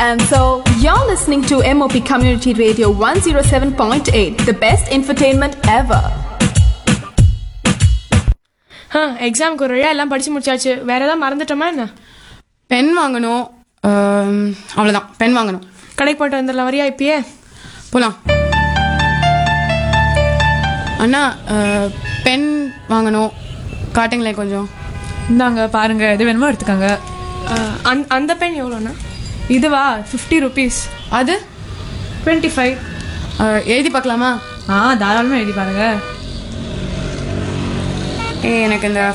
And so, you're listening to MOP Community Radio 107.8, the best infotainment ever. ஆ எக்ஸாமுக்கு ஒரு வழியாக எல்லாம் படிச்சு முடிச்சாச்சு வேற ஏதாவது மறந்துட்டோமா என்ன பென் வாங்கணும் ஆம், அவ்வளவுதான் பென் வாங்கணும் கடைக்கு போயிட்டு வந்துடலாம் வரியா இப்பயே போலாம் அண்ணா பென் வாங்கணும் காட்டுங்களேன் கொஞ்சம் இந்தாங்க பாருங்க எது வேணுமோ எடுத்துக்கோங்க ஆ, அந்த அந்த பென் எவ்வளோண்ணா இதுவா ஃபிஃப்டி ருபீஸ் அது டுவெண்ட்டி ஃபைவ் ஆ, எழுதி பார்க்கலாமா ஆ தாராளமாக எழுதி பாருங்க ஏ எனக்கு இந்த